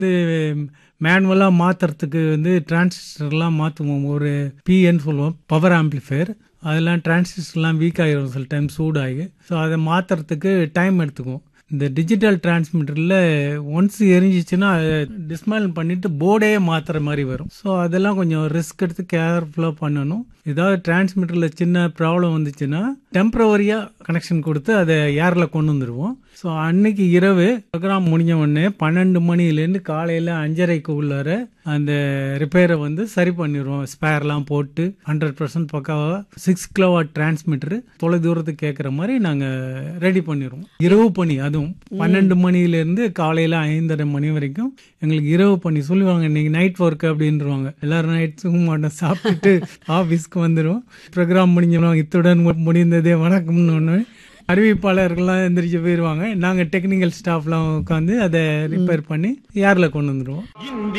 இது மேனுவலாக மாற்றுறதுக்கு வந்து டிரான்சிஸ்டர்லாம் மாற்றுவோம் ஒரு பிஎன்னு சொல்லுவோம் பவர் ஆம்ப்ளிஃபையர் அதெல்லாம் டிரான்சிஸ்டர்லாம் வீக் ஆகிரும் சில டைம் சூடாகி ஸோ அதை மாற்றுறதுக்கு டைம் எடுத்துக்கும் இந்த டிஜிட்டல் டிரான்ஸ்மிட்டரில் ஒன்ஸ் எரிஞ்சிச்சுன்னா டிஸ்மேல் பண்ணிட்டு போர்டே மாற்றுற மாதிரி வரும் ஸோ அதெல்லாம் கொஞ்சம் ரிஸ்க் எடுத்து கேர்ஃபுல்லாக பண்ணணும் ஏதாவது டிரான்ஸ்மிட்டரில் சின்ன ப்ராப்ளம் வந்துச்சுன்னா டெம்பரவரியாக கனெக்ஷன் கொடுத்து அதை ஏரில் கொண்டு வந்துடுவோம் ஸோ அன்னைக்கு இரவு ப்ரோக்ராம் முடிஞ்ச உடனே பன்னெண்டு மணிலேருந்து காலையில் அஞ்சரைக்கு உள்ளார அந்த ரிப்பேரை வந்து சரி பண்ணிடுவோம் ஸ்பேர்லாம் போட்டு ஹண்ட்ரட் பர்சன்ட் பக்காவாக சிக்ஸ் கிலோவாட் டிரான்ஸ்மிட்டர் தொலை தூரத்துக்கு கேட்குற மாதிரி நாங்கள் ரெடி பண்ணிடுவோம் இரவு பணி அதுவும் பன்னெண்டு மணிலேருந்து காலையில் ஐந்தரை மணி வரைக்கும் எங்களுக்கு இரவு பணி சொல்லுவாங்க இன்னைக்கு நைட் ஒர்க் அப்படின்றவாங்க எல்லாரும் நைட் தூங்க மாட்டோம் சாப்பிட்டுட்டு ஆஃபீஸ்க்கு வந்துடும் ப்ரோக்ராம் முடிஞ்சிடும் இத்துடன் முடிந்ததே வணக்கம்னு ஒன்று அறிவிப்பாளர்கள்லாம் எந்திரிச்சு போயிடுவாங்க நாங்கள் டெக்னிக்கல் ஸ்டாஃப்லாம் உட்காந்து அதை ரிப்பேர் பண்ணி ஏரில் கொண்டு வந்துடுவோம் இந்திய